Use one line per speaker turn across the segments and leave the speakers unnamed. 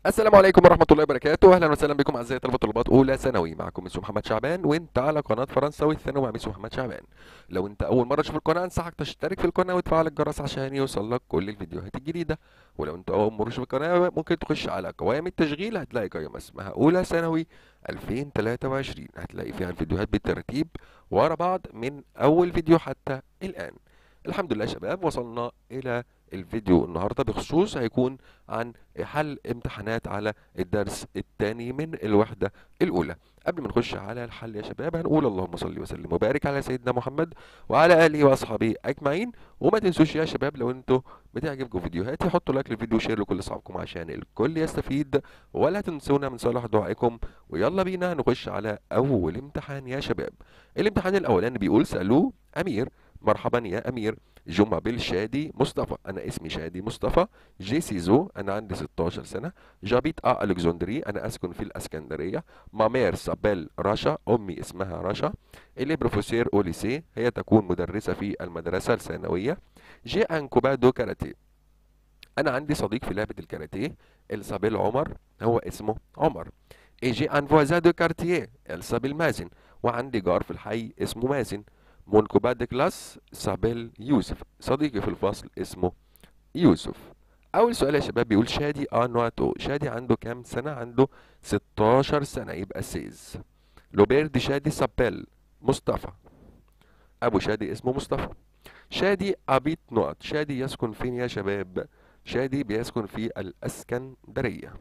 السلام عليكم ورحمة الله وبركاته، أهلا وسهلا بكم أعزائي طلبة طلبات أولى ثانوي، معكم ميسو محمد شعبان وأنت على قناة فرنساوي الثانوي مع ميسو محمد شعبان. لو أنت أول مرة تشوف القناة أنصحك تشترك في القناة وتفعل الجرس عشان يوصلك كل الفيديوهات الجديدة، ولو أنت أول مرة تشوف القناة ممكن تخش على قوائم التشغيل هتلاقي قائمة اسمها أولى ثانوي 2023 هتلاقي فيها الفيديوهات بالترتيب ورا بعض من أول فيديو حتى الآن. الحمد لله يا شباب وصلنا إلى الفيديو النهارده بخصوص هيكون عن حل امتحانات على الدرس الثاني من الوحده الاولى قبل ما نخش على الحل يا شباب هنقول اللهم صل وسلم وبارك على سيدنا محمد وعلى اله واصحابه اجمعين وما تنسوش يا شباب لو انتوا بتعجبكم فيديوهاتي حطوا لايك للفيديو وشير لكل اصحابكم عشان الكل يستفيد ولا تنسونا من صالح دعائكم ويلا بينا نخش على اول امتحان يا شباب الامتحان الاولاني بيقول سالوه امير مرحبا يا امير جو مابيل شادي مصطفى انا اسمي شادي مصطفى جي سيزو انا عندي 16 سنه جابيت ا الكسندري انا اسكن في الاسكندريه مامير سابيل رشا امي اسمها رشا اللي بروفيسور او ليسي هي تكون مدرسه في المدرسه الثانويه جي ان كوبادو كاراتيه انا عندي صديق في لعبه الكاراتيه السابيل عمر هو اسمه عمر اي جي ان فوازا دو كارتيه السابيل مازن وعندي جار في الحي اسمه مازن مون كوباد كلاس سابيل يوسف صديقي في الفصل اسمه يوسف اول سؤال يا شباب بيقول شادي انواتو شادي عنده كام سنه عنده 16 سنه يبقى سيز لوبير دي شادي سابيل مصطفى ابو شادي اسمه مصطفى شادي ابيت نقط شادي يسكن فين يا شباب شادي بيسكن في الاسكندريه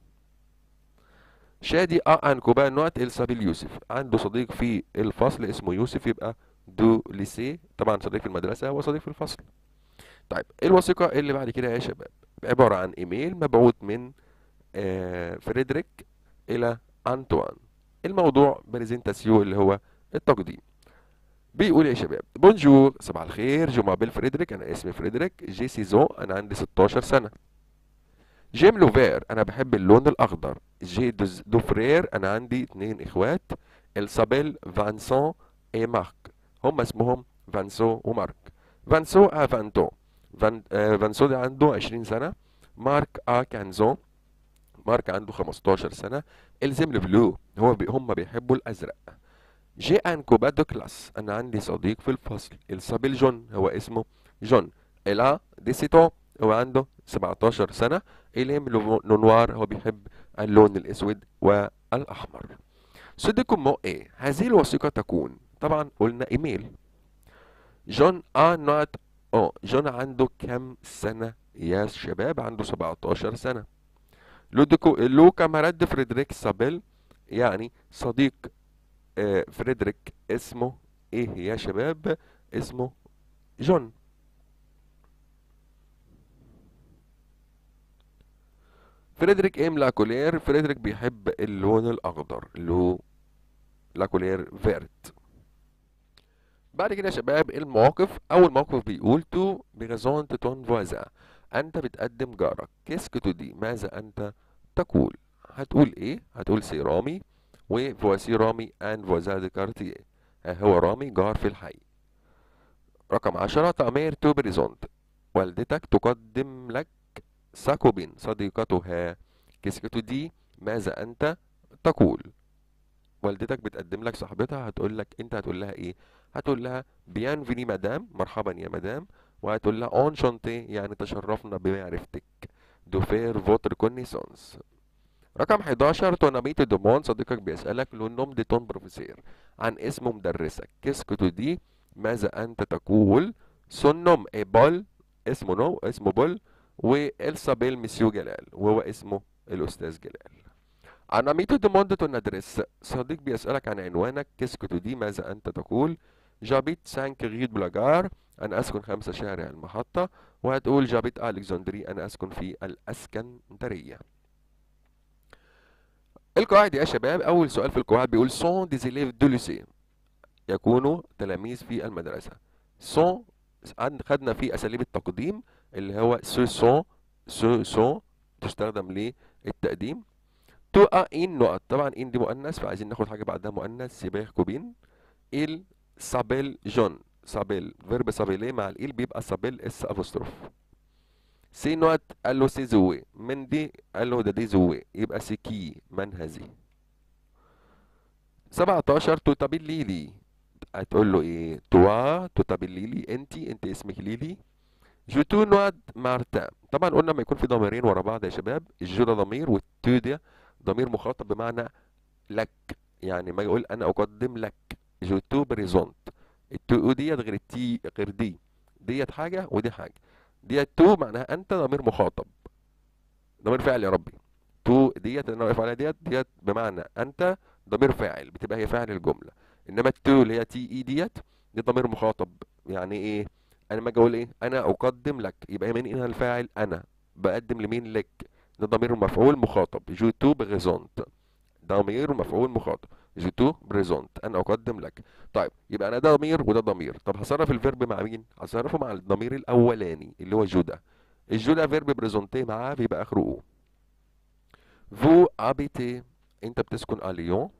شادي ا ان كوبان نقط السابيل يوسف عنده صديق في الفصل اسمه يوسف يبقى دو ليسي طبعا صديق في المدرسة وصديق في الفصل طيب الوثيقة اللي بعد كده يا شباب عبارة عن ايميل مبعوث من آه فريدريك الى انطوان الموضوع بريزنتاسيو اللي هو التقديم بيقول يا شباب بونجور صباح الخير جو مابيل فريدريك انا اسمي فريدريك جي سيزون انا عندي 16 سنة جيم لوفير انا بحب اللون الاخضر جي دو فرير انا عندي اتنين اخوات السابيل فانسون اي مارك هم اسمهم فانسو ومارك فانسو ا فانتو فان آه فانسو ده عنده 20 سنة مارك ا كانزو مارك عنده 15 سنة الزم بلو هو بي هم بيحبوا الازرق جي ان كوبادو كلاس انا عندي صديق في الفصل السابيل جون هو اسمه جون الا ديسيتو هو عنده 17 سنة إليم نوار هو بيحب اللون الأسود والأحمر صديقكم مو إيه هذه الوثيقة تكون طبعا قلنا ايميل جون ا نوت اه جون عنده كام سنة يا شباب عنده 17 سنة لودكو لو كاماراد فريدريك سابيل يعني صديق آه فريدريك اسمه ايه يا شباب اسمه جون فريدريك ام لاكولير فريدريك بيحب اللون الاخضر اللي هو لاكولير فيرت بعد كده يا شباب المواقف اول موقف بيقول تو بغزون تون فوازا انت بتقدم جارك كيسك تو دي ماذا انت تقول هتقول ايه هتقول سي رامي وفواسي رامي ان فوازا دي كارتيه هو رامي جار في الحي رقم عشرة تأمير تو بريزونت والدتك تقدم لك ساكوبين صديقتها كيسك تو دي ماذا انت تقول والدتك بتقدم لك صاحبتها هتقول لك انت هتقول لها ايه هتقول لها بيانفيني مدام مرحبا يا مدام وهتقول لها اون شانتي يعني تشرفنا بمعرفتك دوفير فوتر كونيسونس رقم 11 توناميتو دومون صديقك بيسألك لو نوم دي تون بروفيسير عن اسم مدرسك كيسكتو دي ماذا أنت تقول سون نوم اي بول اسمه نو اسمه بول والسابيل مسيو جلال وهو اسمه الأستاذ جلال أنا ميتو دوموند تون أدريس صديق بيسألك عن عنوانك كيسكتو دي ماذا أنت تقول جابيت سانك غيد بلاجار أنا أسكن خمسة شارع المحطة وهتقول جابيت ألكسندري أنا أسكن في الأسكندرية القواعد يا شباب أول سؤال في القواعد بيقول سون ديزيليف دو ليسي يكونوا تلاميذ في المدرسة سون خدنا في أساليب التقديم اللي هو سو سون سو سون تستخدم للتقديم تو ا ان نقط طبعا ان دي مؤنث فعايزين ناخد حاجه بعدها مؤنث سيباخ كوبين ال سابيل جون سابيل فيرب سابيلي مع الإل بيبقى سابيل اس ابوستروف سي نوت قال له سي زوي من دي قال له ده دي زوي يبقى سي كي من هذه 17 توتابيل ليلي هتقول له ايه توا توتابيل ليلي انت انت اسمك ليلي جو تو نواد مارتان طبعا قلنا لما يكون في ضميرين ورا بعض يا شباب الجو ده ضمير والتو ده ضمير مخاطب بمعنى لك يعني ما يقول انا اقدم لك جو تو بريزونت التو ديت غير التي غير دي ديت حاجه ودي حاجه ديت تو معناها انت ضمير مخاطب ضمير فاعل يا ربي تو ديت اللي انا واقف عليها ديت ديت بمعنى انت ضمير فاعل بتبقى هي فاعل الجمله انما التو اللي هي تي اي ديت دي ضمير مخاطب يعني ايه انا لما اجي اقول ايه انا اقدم لك يبقى مين هنا الفاعل انا بقدم لمين لك ده ضمير مفعول مخاطب جو تو بريزونت ضمير مفعول مخاطب جو تو بريزونت انا اقدم لك طيب يبقى انا ده ضمير وده ضمير طب هصرف الفيرب مع مين هصرفه مع الضمير الاولاني اللي هو جو ده الجو ده فيرب بريزونتي معاه بيبقى اخره او فو habitez انت بتسكن ا ليون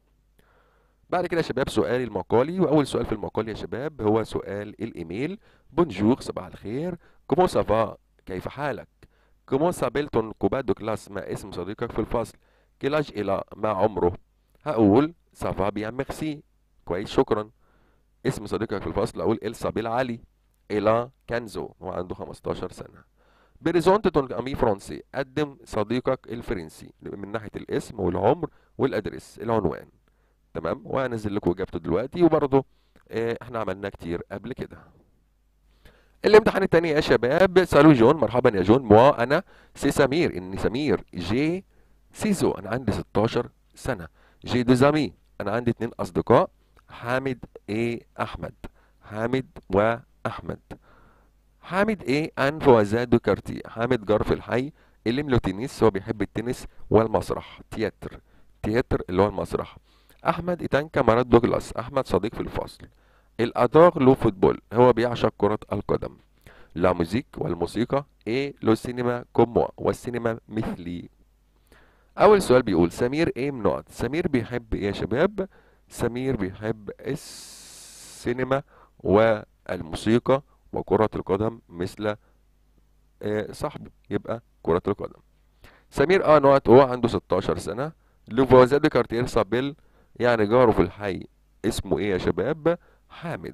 بعد كده يا شباب سؤال المقالي واول سؤال في المقال يا شباب هو سؤال الايميل بونجور صباح الخير كومون سافا كيف حالك كومون سابيل تون كوبا دو كلاس ما اسم صديقك في الفصل كيلاج الى ما عمره هقول سافا بيان ميرسي كويس شكرا اسم صديقك في الفصل اقول ال سابيل علي الى كانزو هو عنده 15 سنه بريزونت تون امي فرنسي قدم صديقك الفرنسي من ناحيه الاسم والعمر والادرس العنوان تمام وهنزل لكم اجابته دلوقتي وبرضه آه، احنا عملناه كتير قبل كده الامتحان التاني يا شباب سالو جون مرحبا يا جون موا انا سي سمير اني سمير جي سيزو انا عندي 16 سنه جي دو زامي انا عندي اتنين اصدقاء حامد ايه احمد حامد واحمد حامد ايه انف وزادو كارتي حامد جار في الحي اللي ملو تنس هو بيحب التنس والمسرح تياتر تياتر اللي هو المسرح احمد ايتان كامارات دوغلاس احمد صديق في الفصل الاداغ لو فوتبول هو بيعشق كرة القدم لا موزيك والموسيقى ايه لو سينما كوموا والسينما مثلي اول سؤال بيقول سمير ايه منوت سمير بيحب ايه يا شباب سمير بيحب السينما والموسيقى وكرة القدم مثل آه، صاحبه يبقى كرة القدم سمير اه نوت هو عنده 16 سنة لوفوازا دي كارتير سابيل يعني جاره في الحي اسمه ايه يا شباب حامد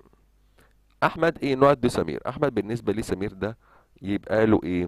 احمد ايه نوت دي سمير احمد بالنسبة لي سمير ده يبقى له ايه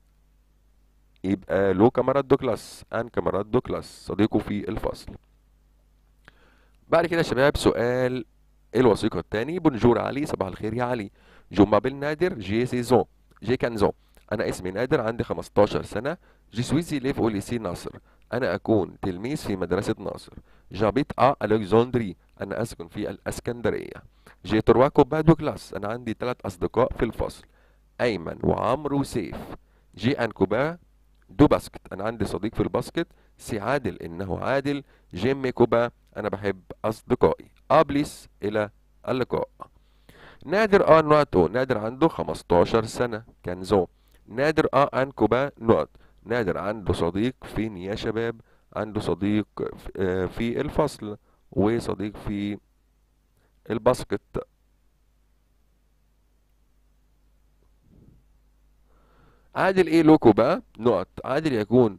يبقى له كاميرات دو كلاس ان كاميرات دو كلاس صديقه في الفصل بعد كده يا شباب سؤال الوثيقة التاني بونجور علي صباح الخير يا علي جو مابيل نادر جي سيزون جي كانزون انا اسمي نادر عندي 15 سنة جي سويزي ليف او ليسي ناصر انا اكون تلميذ في مدرسة ناصر جابيت ا الكسندري انا اسكن في الاسكندرية جي تروا كوبا دو كلاس انا عندي ثلاث اصدقاء في الفصل ايمن وعمرو وسيف جي ان كوبا دو باسكت انا عندي صديق في الباسكت سي عادل انه عادل جيمي كوبا انا بحب اصدقائي ابليس الى اللقاء نادر ان نواتو نادر عنده 15 سنة كنزو نادر اه ان كوبا نوت نادر عنده صديق فين يا شباب عنده صديق ف- آه، في الفصل وصديق في الباسكت عادل ايه لوكو بقى نقط عادل يكون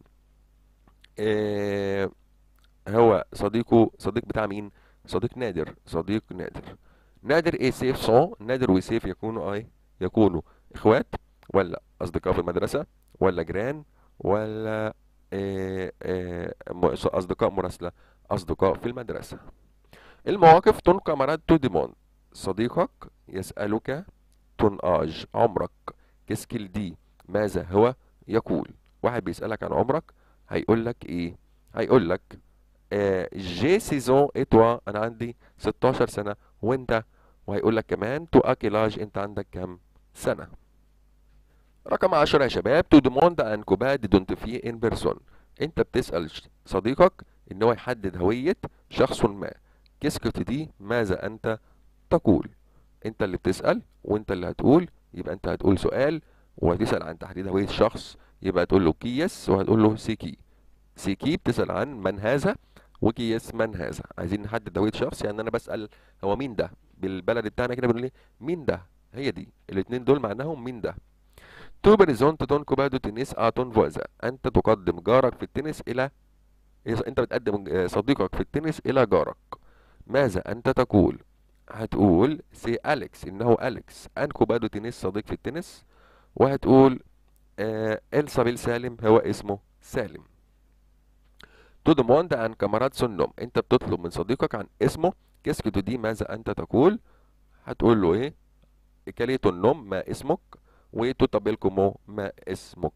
آه هو صديقه صديق بتاع مين صديق نادر صديق نادر نادر ايه سيف صون نادر وسيف يكونوا ايه يكونوا اخوات ولا اصدقاء في المدرسة ولا جيران ولا آه آه م- اصدقاء مراسلة اصدقاء في المدرسة المواقف تون كامارات تو ديمون صديقك يسألك تون آج عمرك كسكيل دي ماذا هو يقول واحد بيسألك عن عمرك هيقول لك ايه هيقول لك آه جي سيزون اي توا انا عندي 16 سنة وانت وهيقول لك كمان تو اكيلاج انت عندك كام سنة رقم 10 يا شباب تو دوموند ان كوبا ديدونتيفي ان بيرسون انت بتسأل ش- صديقك ان هو يحدد هوية شخص ما كسكت دي ماذا انت تقول انت اللي بتسأل وانت اللي هتقول يبقى انت هتقول سؤال وهتسأل عن تحديد هوية شخص يبقى هتقول له كيس وهتقول له سيكي سيكي بتسأل عن من هذا وكيس من هذا عايزين نحدد هوية شخص يعني انا بسأل هو مين ده بالبلد بتاعنا كده بنقول ايه مين ده هي دي الاتنين دول معناهم مين ده تو بريزونت دون كوبادو تنس ا تون فوازا انت تقدم جارك في التنس الى انت بتقدم صديقك في التنس الى جارك ماذا انت تقول هتقول سي أليكس إنه أليكس أن كوبادو تنس صديق في التنس وهتقول آه إلسابيل سالم هو اسمه سالم تو دوموند عن كامارات سنوم أنت بتطلب من صديقك عن اسمه كيسكو تو دي ماذا أنت تقول هتقول له إيه كالية النوم ما اسمك وتطبلكمو ما اسمك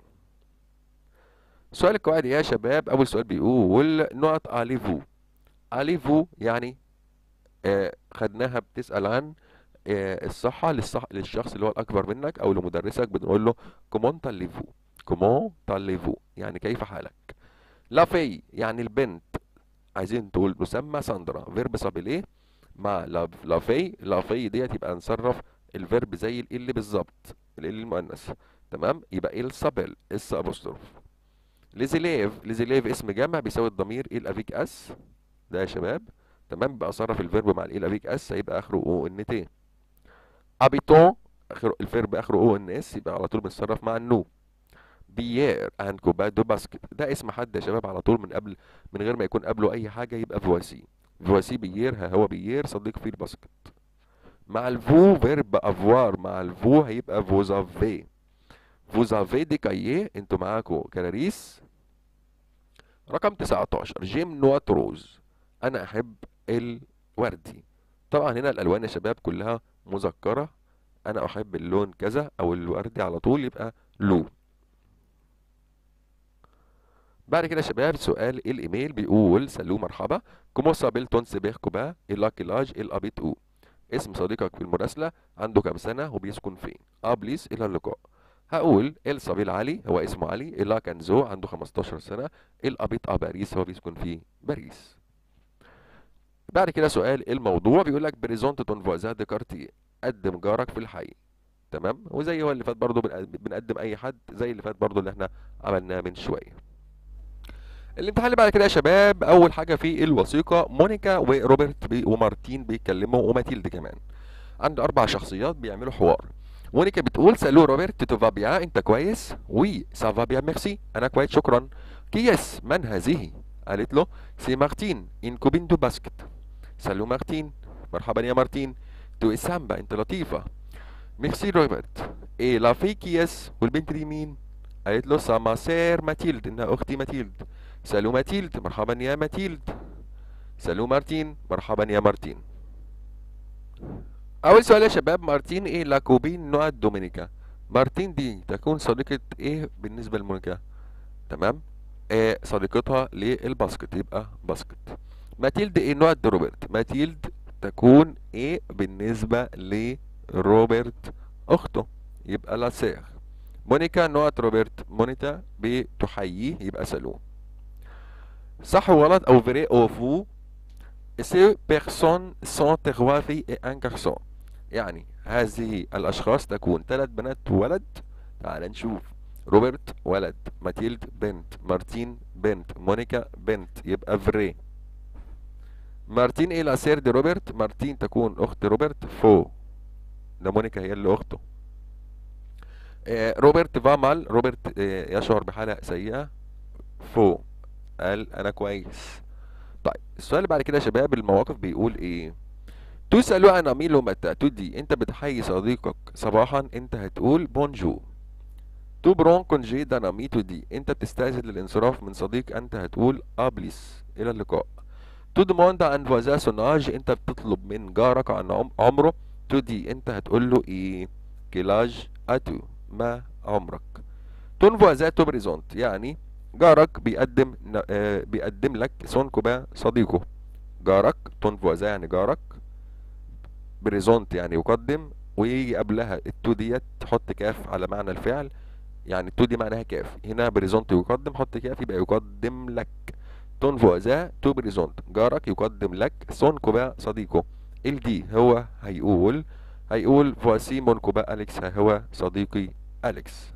سؤال القواعد يا شباب أول سؤال بيقول نقط أليفو أليفو يعني آه خدناها بتسأل عن آه الصحة للصح... للشخص اللي هو الأكبر منك أو لمدرسك بنقول له كومون تاليفو كومون تاليفو يعني كيف حالك لافي يعني البنت عايزين تقول مسمى ساندرا فيرب سابيليه مع لافي لافي ديت يبقى نصرف الفيرب زي ال بالظبط ال المؤنث تمام يبقى ال سابيل اس ابوستروف ليزيليف ليزيليف اسم جمع بيساوي الضمير ال افيك اس ده يا شباب تمام بقى صرف الفيرب مع ال افيك اس هيبقى اخره او ان تي ابيتون اخره الفيرب اخره او ان اس يبقى على طول بنصرف مع النو بيير ان كوبا دو باسكت ده اسم حد يا شباب على طول من قبل من غير ما يكون قبله اي حاجه يبقى فواسي فواسي بيير ها هو بيير صديق في الباسكت مع الفو فيرب افوار مع الفو هيبقى فوزافي فوزافي دي كاييه انتوا معاكم كراريس رقم 19 جيم نوات روز انا احب الوردي طبعا هنا الالوان يا شباب كلها مذكره انا احب اللون كذا او الوردي على طول يبقى لو بعد كده يا شباب سؤال الايميل بيقول سلو مرحبا كومو سابيل تون سيبير كوبا إلا كيلاج إل أبيت أو اسم صديقك في المراسلة عنده كام سنة وبيسكن فين أبليس إلى اللقاء هقول إل صابيل علي هو اسمه علي إلا كنزو عنده 15 سنة إل أبيت أ باريس هو بيسكن في باريس بعد كده سؤال الموضوع بيقول لك بريزونت تون فوازا دي كارتي قدم جارك في الحي تمام وزي هو اللي فات برضه بنقدم اي حد زي اللي فات برضه اللي احنا عملناه من شويه الامتحان اللي بعد كده يا شباب اول حاجه في الوثيقه مونيكا وروبرت بي ومارتين بيتكلموا وماتيلد كمان عند اربع شخصيات بيعملوا حوار مونيكا بتقول سالو روبرت تو فا بيان انت كويس وي سا فا بيان ميرسي انا كويس شكرا كيس من هذه قالت له سي مارتين ان كوبين دو باسكت سالو مارتين مرحبا يا مارتين تو سامبا انت لطيفه ميرسي روبرت ايه لا في كيس والبنت دي مين قالت له سا ما سير ماتيلد انها اختي ماتيلد سالو ماتيلد مرحبا يا ماتيلد سالو مارتين مرحبا يا مارتين اول سؤال يا شباب مارتين ايه لا كوبين نوع دومينيكا مارتين دي تكون صديقة ايه بالنسبة لمونيكا تمام آه صديقتها للباسكت يبقى باسكت ماتيلد ايه نوع روبرت ماتيلد تكون ايه بالنسبة لروبرت اخته يبقى لا سير مونيكا نوع روبرت مونيتا بتحييه يبقى سالون صح وغلط او فري او فو سي بيرسون سون تغوا في ان garçon يعني هذه الاشخاص تكون ثلاث بنات وولد تعال نشوف روبرت ولد ماتيلد بنت مارتين بنت مونيكا بنت يبقى فري مارتين ايه لاسير دي روبرت مارتين تكون اخت روبرت فو ده مونيكا هي اللي اخته آه روبرت فامال روبرت آه يشعر بحالة سيئة فو قال انا كويس طيب السؤال اللي بعد كده يا شباب المواقف بيقول ايه تسألوا عن اميلو متى تدي انت بتحيي صديقك صباحا انت هتقول بونجور تو برون كونجي دان امي تدي انت بتستأذن للانصراف من صديق انت هتقول ابليس الى اللقاء تو ديموند عن فوازا سوناج انت بتطلب من جارك عن عمره تدي انت هتقول له ايه كيلاج اتو ما عمرك تون فوازا تو بريزونت يعني جارك بيقدم آه بيقدم لك سون كوبا صديقه جارك تون فوازا يعني جارك بريزونت يعني يقدم ويجي قبلها التو ديت تحط كاف على معنى الفعل يعني التو دي معناها كاف هنا بريزونت يقدم حط كاف يبقى يقدم لك تون فوازا تو بريزونت جارك يقدم لك سون كوبا صديقه الدي هو هيقول هيقول فواسي مون كوبا أليكس هو صديقي أليكس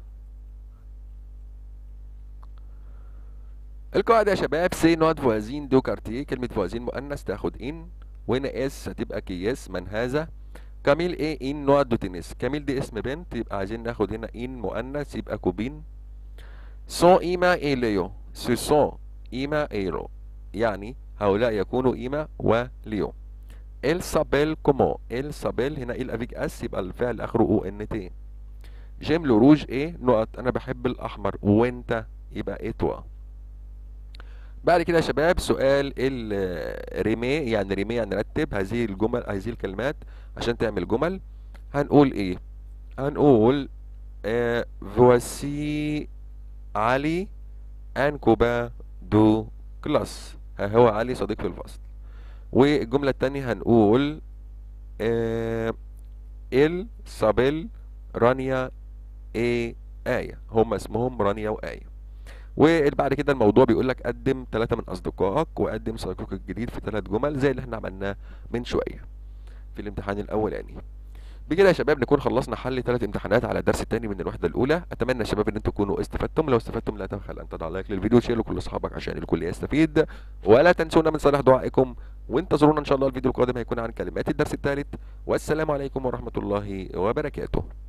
القاعدة يا شباب سي نوت فوازين دو كارتيه كلمة فوازين مؤنث تاخد ان وهنا اس هتبقى كياس من هذا كاميل ايه ان نوع دو تنس كاميل دي اسم بنت يبقى عايزين ناخد هنا ان مؤنث يبقى كوبين سون ايما اي ليو سو سون ايما ايرو يعني هؤلاء يكونوا ايما وليو ال سابيل كومون ال سابيل هنا ال افيك اس يبقى الفعل اخره او ان تي جيم لو روج ايه نقط انا بحب الاحمر وانت يبقى ايه توا بعد كده يا شباب سؤال الريمي يعني ريمي يعني رتب هذه الجمل هذه الكلمات عشان تعمل جمل هنقول ايه هنقول آه voici علي ان كوبا دو كلاس ها هو علي صديق في الفصل والجملة التانية هنقول آه ال سابيل رانيا ايه آية هم اسمهم رانيا وآية وبعد كده الموضوع بيقول لك قدم ثلاثة من أصدقائك وقدم صديقك الجديد في ثلاث جمل زي اللي احنا عملناه من شوية في الامتحان الأولاني بكده يا شباب نكون خلصنا حل ثلاث امتحانات على الدرس الثاني من الوحده الاولى اتمنى يا شباب ان انتم تكونوا استفدتم لو استفدتم لا تبخل ان تضع لايك للفيديو وشير لكل اصحابك عشان الكل يستفيد ولا تنسونا من صالح دعائكم وانتظرونا ان شاء الله الفيديو القادم هيكون عن كلمات الدرس الثالث والسلام عليكم ورحمه الله وبركاته